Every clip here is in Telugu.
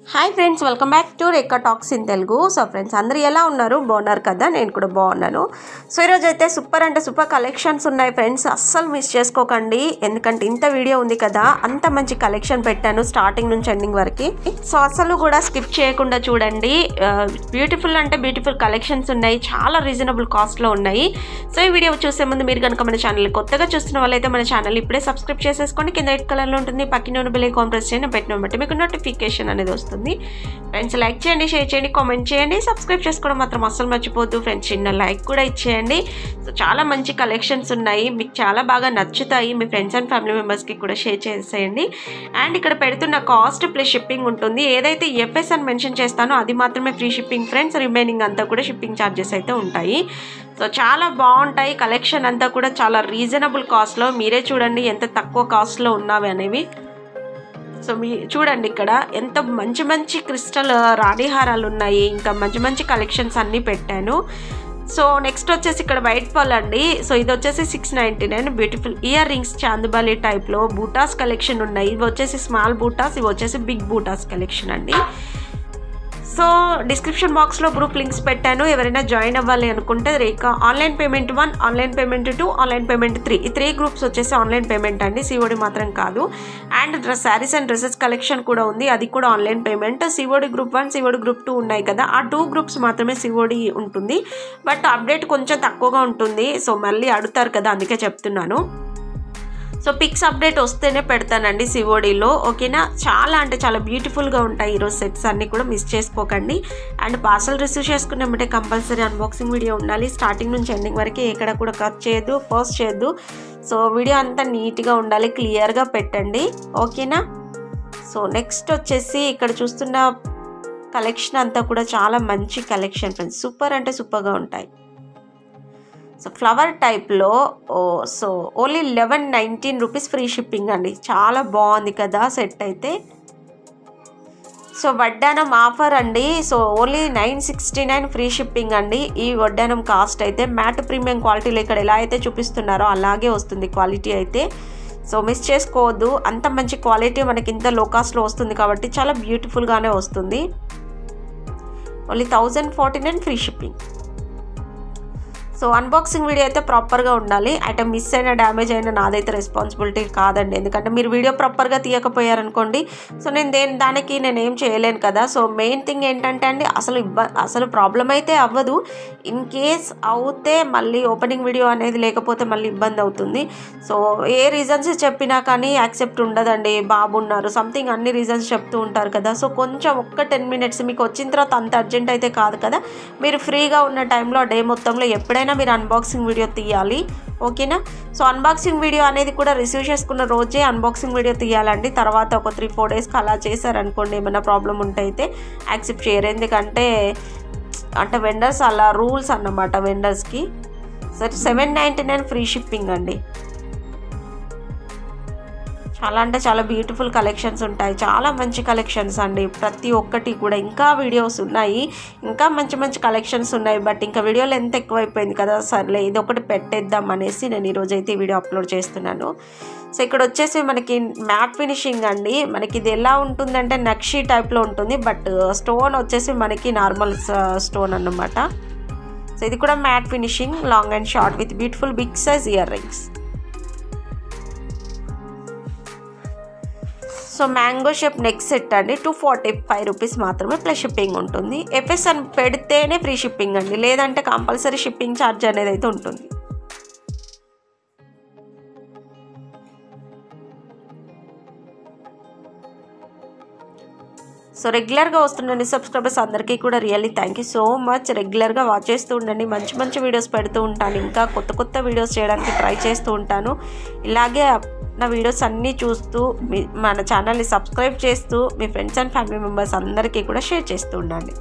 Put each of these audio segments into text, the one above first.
hi friends welcome back to Rekha talks in Telugu so friends అందరూ ఎలా ఉన్నారు బాగున్నారు కదా నేను కూడా బాగున్నాను సో ఈరోజు అయితే సూపర్ అంటే సూపర్ కలెక్షన్స్ ఉన్నాయి ఫ్రెండ్స్ అస్సలు మిస్ చేసుకోకండి ఎందుకంటే ఇంత వీడియో ఉంది కదా అంత మంచి కలెక్షన్ పెట్టాను స్టార్టింగ్ నుంచి ఎండింగ్ వరకు సో అసలు కూడా స్కిప్ చేయకుండా చూడండి బ్యూటిఫుల్ అంటే బ్యూటిఫుల్ కలెక్షన్స్ ఉన్నాయి చాలా రీజనబుల్ కాస్ట్లో ఉన్నాయి సో ఈ వీడియో చూసే ముందు మీరు కనుక మన ఛానల్ కొత్తగా చూస్తున్న వాళ్ళైతే మన ఛానల్ ఇప్పుడే సబ్స్క్రైబ్ చేసేసుకోండి కింద రెడ్ కలర్లో ఉంటుంది పక్కన ఉన్న బెల్ ఐకాన్ ప్రెస్ చేయండి పెట్టిన బట్టి మీకు నోటిఫికేషన్ అనేది వస్తుంది ఫ్రెండ్స్ లైక్ చేయండి షేర్ చేయండి కామెంట్ చేయండి సబ్స్క్రైబ్ చేసుకోవడం మాత్రం అస్సలు మర్చిపోద్దు ఫ్రెండ్స్ చిన్న లైక్ కూడా ఇచ్చేయండి సో చాలా మంచి కలెక్షన్స్ ఉన్నాయి మీకు చాలా బాగా నచ్చుతాయి మీ ఫ్రెండ్స్ అండ్ ఫ్యామిలీ మెంబర్స్కి కూడా షేర్ చేసేయండి అండ్ ఇక్కడ పెడుతున్న కాస్ట్ ప్లస్ షిప్పింగ్ ఉంటుంది ఏదైతే ఎఫ్ఎస్ అని మెన్షన్ చేస్తానో అది మాత్రమే ఫ్రీ షిప్పింగ్ ఫ్రెండ్స్ రిమైనింగ్ అంతా కూడా షిప్పింగ్ ఛార్జెస్ అయితే ఉంటాయి సో చాలా బాగుంటాయి కలెక్షన్ అంతా కూడా చాలా రీజనబుల్ కాస్ట్లో మీరే చూడండి ఎంత తక్కువ కాస్ట్లో ఉన్నవి అనేవి సో మీ చూడండి ఇక్కడ ఎంత మంచి మంచి క్రిస్టల్ రాణిహారాలు ఉన్నాయి ఇంకా మంచి మంచి కలెక్షన్స్ అన్నీ పెట్టాను సో నెక్స్ట్ వచ్చేసి ఇక్కడ వైట్ పాల్ అండి సో ఇది వచ్చేసి six ninety nine beautiful earrings Chandbali టైప్లో బూటాస్ కలెక్షన్ ఉన్నాయి ఇవి వచ్చేసి స్మాల్ బూటాస్ ఇవి వచ్చేసి బిగ్ బూటాస్ కలెక్షన్ అండి సో డిస్క్రిప్షన్ బాక్స్లో గ్రూప్ లింక్స్ పెట్టాను ఎవరైనా జాయిన్ అవ్వాలి అనుకుంటే Rekha online payment one online payment two online payment three ఈ త్రీ గ్రూప్స్ వచ్చేసి ఆన్లైన్ పేమెంట్ అండి సిఓడి మాత్రం కాదు and dress saris and dresses collection కూడా ఉంది అది కూడా online payment COD group one COD group two ఉన్నాయి కదా ఆ టూ గ్రూప్స్ మాత్రమే సిఓడి ఉంటుంది బట్ అప్డేట్ కొంచెం తక్కువగా ఉంటుంది సో మళ్ళీ అడుగుతారు కదా అందుకే చెప్తున్నాను సో పిక్స్ అప్డేట్ వస్తేనే పెడతానండి సివోడీలో ఓకేనా చాలా అంటే చాలా బ్యూటిఫుల్గా ఉంటాయి ఈరోజు సెట్స్ అన్నీ కూడా మిస్ చేసుకోకండి అండ్ పార్సల్ రిసీవ్ చేసుకున్నామంటే కంపల్సరీ అన్బాక్సింగ్ వీడియో ఉండాలి స్టార్టింగ్ నుంచి ఎండింగ్ వరకు ఎక్కడ కూడా కట్ చేయొద్దు పోస్ట్ చేయొద్దు సో వీడియో అంతా నీట్గా ఉండాలి క్లియర్గా పెట్టండి ఓకేనా సో నెక్స్ట్ వచ్చేసి ఇక్కడ చూస్తున్న కలెక్షన్ అంతా కూడా చాలా మంచి కలెక్షన్ ఫ్రెండ్స్ సూపర్ అంటే సూపర్గా ఉంటాయి సో ఫ్లవర్ టైప్లో so only eleven nineteen rupees free shipping అండి చాలా బాగుంది కదా సెట్ అయితే సో వడ్డానం ఆఫర్ అండి so only nine sixty nine free shipping అండి ఈ వడ్డానం కాస్ట్ అయితే మ్యాట్ ప్రీమియం క్వాలిటీలో ఇక్కడ ఎలా అయితే చూపిస్తున్నారో అలాగే వస్తుంది క్వాలిటీ అయితే సో మిస్ చేసుకోవద్దు అంత మంచి క్వాలిటీ మనకి ఇంత లో కాస్ట్లో వస్తుంది కాబట్టి చాలా బ్యూటిఫుల్గానే వస్తుంది only thousand forty nine free shipping so unboxing video అయితే ప్రాపర్గా ఉండాలి ఐటమ్ మిస్ అయినా డ్యామేజ్ అయినా నాదైతే రెస్పాన్సిబిలిటీ కాదండి ఎందుకంటే మీరు వీడియో ప్రాపర్గా తీయకపోయారనుకోండి సో నేను దేని దానికి నేను ఏం చేయలేను కదా సో మెయిన్ థింగ్ ఏంటంటే అండి అసలు ఇబ్బ అసలు ప్రాబ్లం అయితే అవ్వదు ఇన్ కేస్ అవుతే మళ్ళీ ఓపెనింగ్ వీడియో అనేది లేకపోతే మళ్ళీ ఇబ్బంది అవుతుంది సో ఏ రీజన్స్ చెప్పినా కానీ యాక్సెప్ట్ ఉండదండి బాబు ఉన్నారు సంథింగ్ అన్ని రీజన్స్ చెప్తూ ఉంటారు కదా సో కొంచెం ఒక్క టెన్ మినిట్స్ మీకు వచ్చిన తర్వాత అంత అర్జెంట్ అయితే కాదు కదా మీరు ఫ్రీగా ఉన్న టైంలో డే మొత్తంలో ఎప్పుడైనా మీరు అన్బాక్సింగ్ వీడియో తీయాలి ఓకేనా సో అన్బాక్సింగ్ వీడియో అనేది కూడా రిసీవ్ చేసుకున్న రోజే అన్బాక్సింగ్ వీడియో తీయాలండి తర్వాత ఒక త్రీ ఫోర్ డేస్కి అలా చేశారనుకోండి ఏమైనా ప్రాబ్లం ఉంటే అయితే యాక్సెప్ట్ చేయరు ఎందుకంటే అంటే వెండర్స్ అలా రూల్స్ అన్నమాట వెండర్స్కి సరే seven ninety nine free shipping అండి చాలా అంటే చాలా బ్యూటిఫుల్ కలెక్షన్స్ ఉంటాయి చాలా మంచి కలెక్షన్స్ అండి ప్రతి ఒక్కటి కూడా ఇంకా వీడియోస్ ఉన్నాయి ఇంకా మంచి మంచి కలెక్షన్స్ ఉన్నాయి బట్ ఇంకా వీడియోలు ఎంత ఎక్కువైపోయింది కదా సర్లే ఇది ఒకటి పెట్టేద్దాం అనేసి నేను ఈరోజు అయితే ఈ వీడియో అప్లోడ్ చేస్తున్నాను సో ఇక్కడ వచ్చేసి మనకి మ్యాట్ ఫినిషింగ్ అండి మనకి ఇది ఎలా ఉంటుందంటే నక్షి టైప్లో ఉంటుంది బట్ స్టోన్ వచ్చేసి మనకి నార్మల్ స్టోన్ అన్నమాట సో ఇది కూడా matte finishing long and short with beautiful big size earrings so mango shape neck set అండి టూ ఫార్టీ ఫైవ్ రూపీస్ మాత్రమే ప్లస్ షిప్పింగ్ ఉంటుంది ఎఫ్ఎస్ అని పెడితేనే ఫ్రీ షిప్పింగ్ అండి లేదంటే కంపల్సరీ షిప్పింగ్ ఛార్జ్ అనేది అయితే ఉంటుంది సో రెగ్యులర్గా వస్తుండండి సబ్స్క్రైబర్స్ అందరికీ కూడా really thank you so much రెగ్యులర్గా వాచ్ చేస్తూ ఉండండి మంచి మంచి వీడియోస్ పెడుతూ ఉంటాను ఇంకా కొత్త కొత్త వీడియోస్ చేయడానికి ట్రై చేస్తూ ఉంటాను ఇలాగే నా వీడియోస్ అన్నీ చూస్తూ మీ మన ఛానల్ని సబ్స్క్రైబ్ చేస్తూ మీ ఫ్రెండ్స్ అండ్ ఫ్యామిలీ మెంబర్స్ అందరికీ కూడా షేర్ చేస్తూ ఉండండి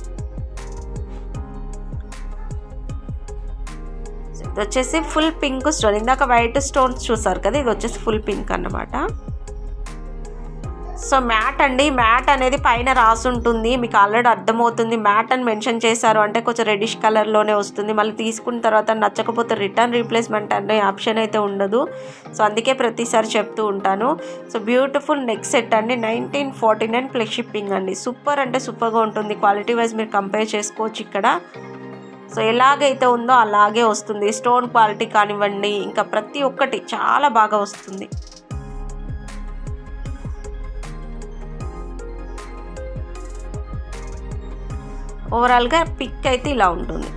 ఇది వచ్చేసి ఫుల్ పింక్ స్టోన్ ఇందాక వైట్ స్టోన్స్ చూసారు కదా ఇది వచ్చేసి ఫుల్ పింక్ అన్నమాట సో మ్యాట్ అండి మ్యాట్ అనేది పైన రాసి ఉంటుంది మీకు ఆల్రెడీ అర్థమవుతుంది మ్యాట్ అని మెన్షన్ చేశారు అంటే కొంచెం రెడిష్ కలర్లోనే వస్తుంది మళ్ళీ తీసుకున్న తర్వాత నచ్చకపోతే రిటర్న్ రీప్లేస్మెంట్ అనే ఆప్షన్ అయితే ఉండదు సో అందుకే ప్రతిసారి చెప్తూ ఉంటాను సో బ్యూటిఫుల్ నెక్ సెట్ అండి nineteen forty nine plus shipping అండి సూపర్ అంటే సూపర్గా ఉంటుంది క్వాలిటీ వైజ్ మీరు కంపేర్ చేసుకోవచ్చు ఇక్కడ సో ఎలాగైతే ఉందో అలాగే వస్తుంది స్టోన్ క్వాలిటీ కానివ్వండి ఇంకా ప్రతి ఒక్కటి చాలా బాగా వస్తుంది ఓవరాల్గా పిక్ అయితే ఇలా ఉంటుంది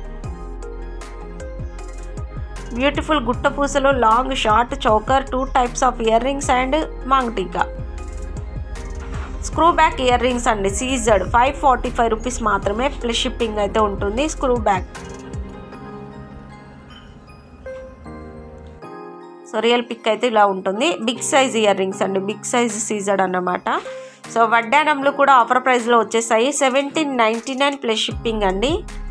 బ్యూటిఫుల్ గుట్ట పూసలు long short choker two types of earrings and maang tikka screw back earrings అండి సీజర్డ్ ఫైవ్ ఫార్టీ ఫైవ్ రూపీస్ మాత్రమే ప్లస్ షిప్పింగ్ అయితే ఉంటుంది screw back so real pic అయితే ఇలా ఉంటుంది బిగ్ సైజ్ ఇయర్ రింగ్స్ అండి బిగ్ సైజ్ సీజర్డ్ అన్నమాట సో వడ్డానంలు కూడా ఆఫర్ ప్రైస్లో వచ్చేసాయి seventeen ninety nine plus shipping అండి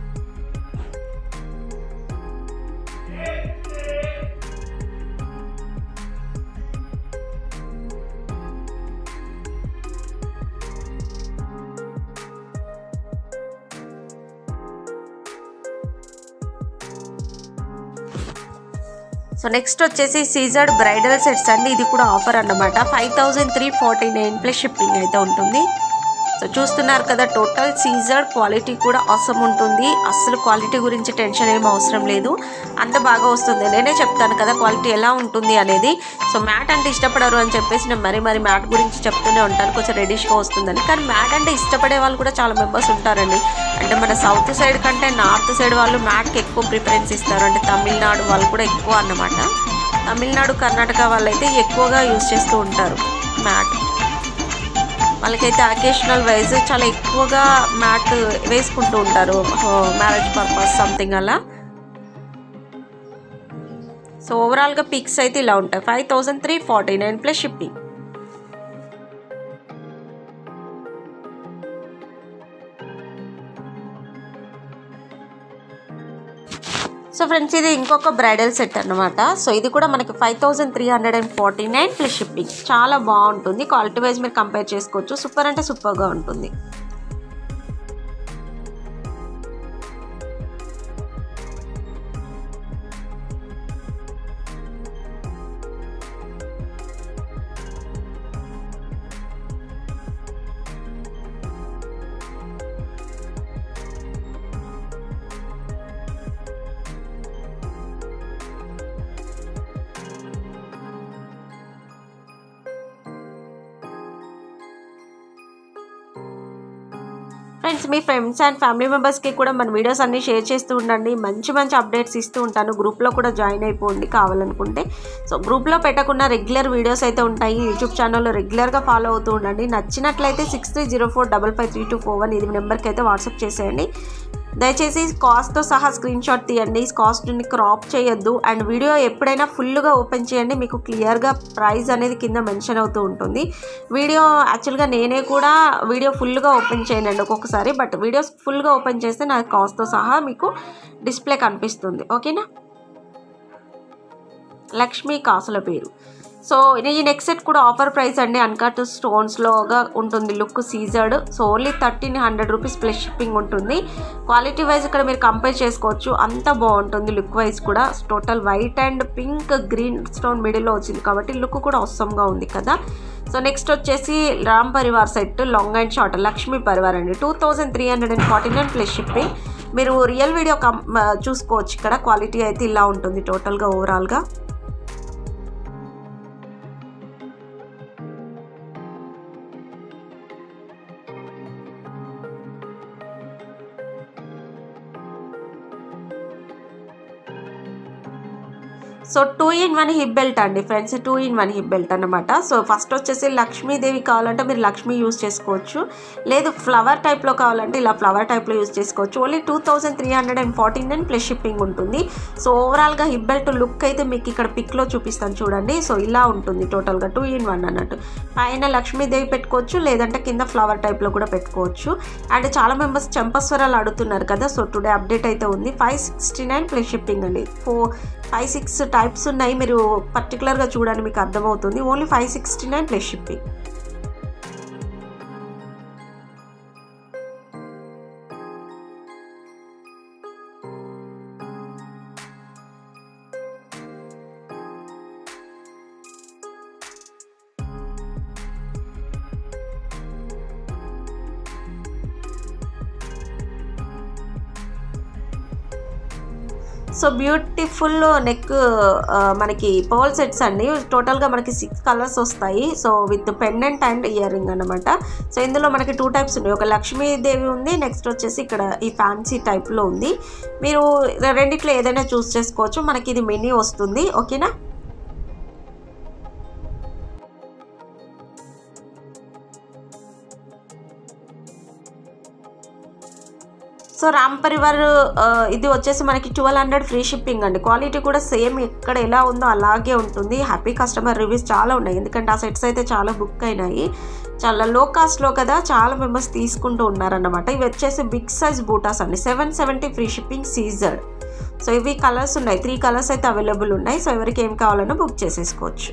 సో నెక్స్ట్ వచ్చేసి సీజర్డ్ బ్రైడల్ సెట్స్ అండి ఇది కూడా ఆఫర్ అన్నమాట five thousand three forty nine plus shipping అయితే ఉంటుంది సో చూస్తున్నారు కదా టోటల్ సీజర్డ్ క్వాలిటీ కూడా అవసరం ఉంటుంది అస్సలు క్వాలిటీ గురించి టెన్షన్ ఏం అవసరం లేదు అంత బాగా వస్తుంది నేనే చెప్తాను కదా క్వాలిటీ ఎలా ఉంటుంది అనేది సో మ్యాట్ అంటే ఇష్టపడరు అని చెప్పేసి నేను మరి మరి మ్యాట్ గురించి చెప్తూనే ఉంటాను కొంచెం రెడిష్గా వస్తుందని కానీ మ్యాట్ అంటే ఇష్టపడే వాళ్ళు కూడా చాలా మెంబర్స్ ఉంటారండి అంటే మన సౌత్ సైడ్ కంటే నార్త్ సైడ్ వాళ్ళు మ్యాట్కి ఎక్కువ ప్రిఫరెన్స్ ఇస్తారు అంటే తమిళనాడు వాళ్ళు కూడా ఎక్కువ అన్నమాట తమిళనాడు కర్ణాటక వాళ్ళైతే ఎక్కువగా యూజ్ చేస్తూ ఉంటారు మ్యాట్ వాళ్ళకైతే అకేషనల్ వైజ్ చాలా ఎక్కువగా మ్యాట్ వేసుకుంటూ ఉంటారు మ్యారేజ్ పర్పస్ సంథింగ్ అలా సో ఓవరాల్గా పిక్స్ అయితే ఇలా ఉంటాయి five thousand three forty nine plus shipping so friends ఇది ఇంకొక బ్రైడల్ సెట్ అనమాట సో ఇది కూడా మనకి five thousand three hundred and forty nine plus shipping చాలా బాగుంటుంది క్వాలిటీ వైజ్ మీరు కంపేర్ చేసుకోవచ్చు సూపర్ అంటే సూపర్గా ఉంటుంది ఫ్రెండ్స్ మీ ఫ్రెండ్స్ అండ్ ఫ్యామిలీ మెంబర్స్కి కూడా మన వీడియోస్ అన్నీ షేర్ చేస్తూ ఉండండి మంచి మంచి అప్డేట్స్ ఇస్తూ ఉంటాను గ్రూప్లో కూడా జాయిన్ అయిపోండి కావాలనుకుంటే సో గ్రూప్లో పెట్టకుండా రెగ్యులర్ వీడియోస్ అయితే ఉంటాయి యూట్యూబ్ ఛానల్లో రెగ్యులర్గా ఫాలో అవుతూ ఉండండి నచ్చినట్లయితే six three zero four double five three two four one ఇది నెంబర్కి అయితే వాట్సాప్ చేసేయండి దయచేసి కాస్ట్తో సహా స్క్రీన్ షాట్ తీయండి కాస్ట్ని క్రాప్ చేయొద్దు అండ్ వీడియో ఎప్పుడైనా ఫుల్గా ఓపెన్ చేయండి మీకు క్లియర్గా ప్రైస్ అనేది కింద మెన్షన్ అవుతూ ఉంటుంది వీడియో యాక్చువల్గా నేనే కూడా వీడియో ఫుల్గా ఓపెన్ చేయనండి ఒక్కొక్కసారి బట్ వీడియోస్ ఫుల్గా ఓపెన్ చేస్తే నాకు కాస్ట్తో సహా మీకు డిస్ప్లే కనిపిస్తుంది ఓకేనా లక్ష్మీ కాసుల పేరు సో ఈ నెక్ సెట్ కూడా ఆఫర్ ప్రైస్ అండి అన్కట్ స్టోన్స్లోగా ఉంటుంది లుక్ సీజర్డ్ so only thirteen hundred rupees plus shipping ఉంటుంది క్వాలిటీ వైజ్ ఇక్కడ మీరు కంపేర్ చేసుకోవచ్చు అంత బాగుంటుంది లుక్ వైజ్ కూడా total white and pink green stone మిడిల్లో వచ్చింది కాబట్టి లుక్ కూడా అవసరంగా ఉంది కదా సో నెక్స్ట్ వచ్చేసి Ram Parivar set long and short Lakshmi Parivar అండి two thousand three hundred and forty nine plus shipping మీరు రియల్ వీడియో కం చూసుకోవచ్చు ఇక్కడ క్వాలిటీ అయితే ఇలా ఉంటుంది టోటల్గా ఓవరాల్గా so two in one hip belt అండి friends two in one hip belt అనమాట సో ఫస్ట్ వచ్చేసి లక్ష్మీదేవి కావాలంటే మీరు లక్ష్మీ యూస్ చేసుకోవచ్చు లేదు ఫ్లవర్ టైప్లో కావాలంటే ఇలా ఫ్లవర్ టైప్లో యూస్ చేసుకోవచ్చు only two thousand three hundred and forty nine plus shipping ఉంటుంది సో ఓవరాల్గా హిప్ బెల్ట్ లుక్ అయితే మీకు ఇక్కడ పిక్లో చూపిస్తాను చూడండి సో ఇలా ఉంటుంది టోటల్గా టూ ఇన్ వన్ అన్నట్టు పైన లక్ష్మీదేవి పెట్టుకోవచ్చు లేదంటే కింద ఫ్లవర్ టైప్లో కూడా పెట్టుకోవచ్చు అండ్ చాలా మెంబర్స్ చెంపస్వరాలు అడుగుతున్నారు కదా సో టుడే అప్డేట్ అయితే ఉంది five sixty nine plus shipping అండి ఫోర్ ఫైవ్ సిక్స్ టైప్స్ ఉన్నాయి మీరు పర్టికులర్గా చూడండి మీకు అర్థమవుతుంది only five sixty nine plus shipping so beautiful neck మనకి పర్ల్ సెట్స్ అండి టోటల్గా మనకి సిక్స్ కలర్స్ వస్తాయి so with pendant and earring అనమాట సో ఇందులో మనకి టూ టైప్స్ ఉన్నాయి ఒక లక్ష్మీదేవి ఉంది నెక్స్ట్ వచ్చేసి ఇక్కడ ఈ ఫ్యాన్సీ టైప్లో ఉంది మీరు రెండిట్లో ఏదైనా చూస్ చేసుకోవచ్చు మనకి ఇది మినీ వస్తుంది ఓకేనా సో రామ్ పరివార్ ఆ, ఇది వచ్చేసి మనకి ట్వెల్వ్ హండ్రెడ్ ఫ్రీ షిప్పింగ్ అండి క్వాలిటీ కూడా సేమ్ ఎక్కడ ఎలా ఉందో అలాగే ఉంటుంది హ్యాపీ కస్టమర్ రివ్యూస్ చాలా ఉన్నాయి ఎందుకంటే ఆ సెట్స్ అయితే చాలా బుక్ అయినాయి చాలా లో కాస్ట్లో కదా చాలా మెంబర్స్ తీసుకుంటూ ఉన్నారన్నమాట ఇవి వచ్చేసి బిగ్ సైజ్ బూటాస్ అండి సెవెన్ సెవెంటీ ఫ్రీ షిప్పింగ్ సీజర్ సో ఇవి కలర్స్ ఉన్నాయి త్రీ కలర్స్ అయితే అవైలబుల్ ఉన్నాయి సో ఎవరికి ఏం కావాలన్నా బుక్ చేసేసుకోవచ్చు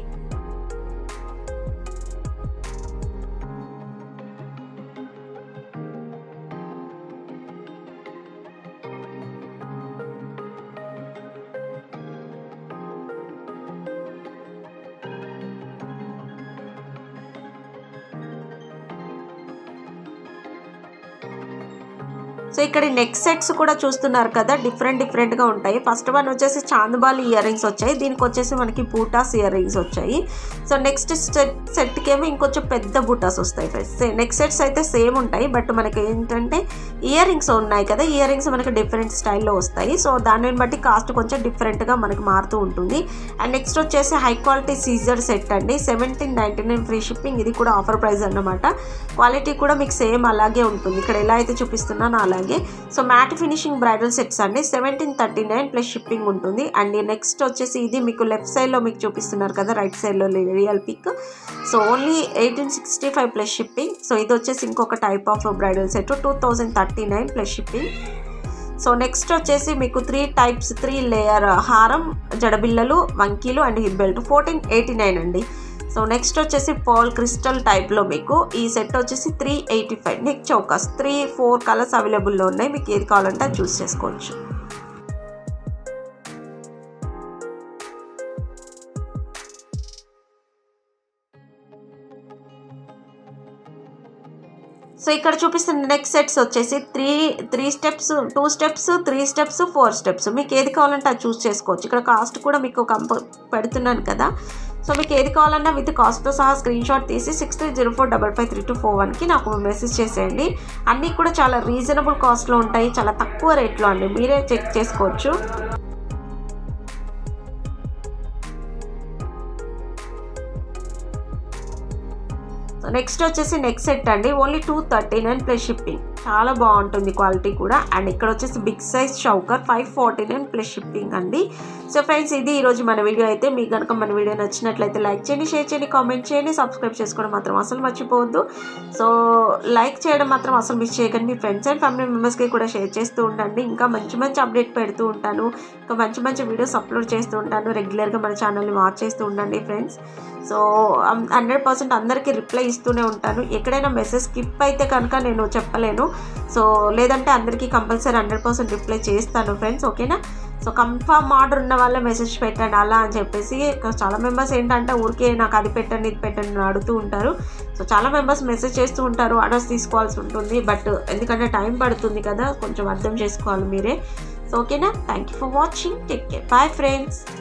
సో ఇక్కడ నెక్ సెట్స్ కూడా చూస్తున్నారు కదా డిఫరెంట్ డిఫరెంట్గా ఉంటాయి ఫస్ట్ వన్ వచ్చేసి చాందబాల్ ఇయర్ రింగ్స్ వచ్చాయి దీనికి వచ్చేసి మనకి బూటాస్ ఇయర్ రింగ్స్ వచ్చాయి సో నెక్స్ట్ సెట్ సెట్కి ఏమో ఇంకొంచెం పెద్ద బూటాస్ వస్తాయి ఫ్రెండ్స్ నెక్ సెట్స్ అయితే సేమ్ ఉంటాయి బట్ మనకి ఏంటంటే ఇయర్ రింగ్స్ ఉన్నాయి కదా ఇయర్ రింగ్స్ మనకి డిఫరెంట్ స్టైల్లో వస్తాయి సో దానిని బట్టి కాస్ట్ కొంచెం డిఫరెంట్గా మనకి మారుతూ ఉంటుంది అండ్ నెక్స్ట్ వచ్చేసి హై క్వాలిటీ సీజర్ సెట్ అండి seventeen ninety nine free shipping ఇది కూడా ఆఫర్ ప్రైస్ అన్నమాట క్వాలిటీ కూడా మీకు సేమ్ అలాగే ఉంటుంది ఇక్కడ ఎలా అయితే చూపిస్తున్నానో అలాగే so matte finishing bridal sets అండి seventeen thirty nine plus shipping ఉంటుంది అండ్ నెక్స్ట్ వచ్చేసి ఇది మీకు లెఫ్ట్ సైడ్లో మీకు చూపిస్తున్నారు కదా రైట్ సైడ్లో real pic so only eighteen sixty five plus shipping so ఇది వచ్చేసి ఇంకొక type of bridal set two thousand thirty nine plus shipping so next వచ్చేసి మీకు త్రీ టైప్స్ త్రీ లేయర్ హారం జడబిల్లలు వంకీలు and hip belt fourteen eighty nine అండి సో నెక్స్ట్ వచ్చేసి పాల్ క్రిస్టల్ టైప్లో మీకు ఈ సెట్ వచ్చేసి త్రీ ఎయిటీ ఫైవ్ నెక్ చౌకాస్ త్రీ ఫోర్ కలర్స్ అవైలబుల్లో ఉన్నాయి మీకు ఏది కావాలంటే అది చూస్ చేసుకోవచ్చు సో ఇక్కడ చూపిస్తున్న నెక్స్ట్ సెట్స్ వచ్చేసి three three steps two steps three steps four steps మీకు ఏది కావాలంటే అది చూస్ చేసుకోవచ్చు ఇక్కడ కాస్ట్ కూడా మీకు కంప పెడుతున్నాను కదా సో మీకు ఏది కావాలన్నా విత్ కాస్ట్తో సహా స్క్రీన్ షాట్ తీసి six three zero four double five three two four వన్కి నాకు మెసేజ్ చేసేయండి అన్నీ కూడా చాలా రీజనబుల్ కాస్ట్లో ఉంటాయి చాలా తక్కువ రేట్లో అండి మీరే చెక్ చేసుకోవచ్చు సో నెక్స్ట్ వచ్చేసి నెక్స్ట్ సెట్ అండి only two thirty nine plus shipping చాలా బాగుంటుంది క్వాలిటీ కూడా అండ్ ఇక్కడ వచ్చేసి బిగ్ సైజ్ షౌకర్ five forty nine plus shipping అండి సో ఫ్రెండ్స్ ఇది ఈరోజు మన వీడియో అయితే మీకు కనుక మన వీడియో నచ్చినట్లయితే లైక్ చేయండి షేర్ చేయండి కామెంట్ చేయండి సబ్స్క్రైబ్ చేసుకోవడం మాత్రం అసలు మర్చిపోవద్దు సో లైక్ చేయడం మాత్రం అసలు మిస్ చేయకండి మీ ఫ్రెండ్స్ అండ్ ఫ్యామిలీ మెంబర్స్కి కూడా షేర్ చేస్తూ ఉండండి ఇంకా మంచి మంచి అప్డేట్ పెడుతూ ఉంటాను ఇంకా మంచి మంచి వీడియోస్ అప్లోడ్ చేస్తూ ఉంటాను రెగ్యులర్గా మన ఛానల్ని వాచ్ చేస్తూ ఉండండి ఫ్రెండ్స్ సో హండ్రెడ్ పర్సెంట్ అందరికీ రిప్లై ఇస్తూనే ఉంటాను ఎక్కడైనా మెసేజ్ స్కిప్ అయితే కనుక నేను చెప్పలేను సో లేదంటే అందరికీ కంపల్సరీ హండ్రెడ్ పర్సెంట్ రిప్లై చేస్తాను ఫ్రెండ్స్ ఓకేనా సో కన్ఫర్మ్ ఆర్డర్ ఉన్న వాళ్ళే మెసేజ్ పెట్టండి అలా అని చెప్పేసి చాలా మెంబర్స్ ఏంటంటే ఊరికే నాకు అది పెట్టండి ఇది పెట్టండి అని అడుగుతూ ఉంటారు సో చాలా మెంబర్స్ మెసేజ్ చేస్తూ ఉంటారు ఆర్డర్స్ తీసుకోవాల్సి ఉంటుంది బట్ ఎందుకంటే టైం పడుతుంది కదా కొంచెం అర్థం చేసుకోవాలి మీరే సో ఓకేనా thank you for watching take care bye friends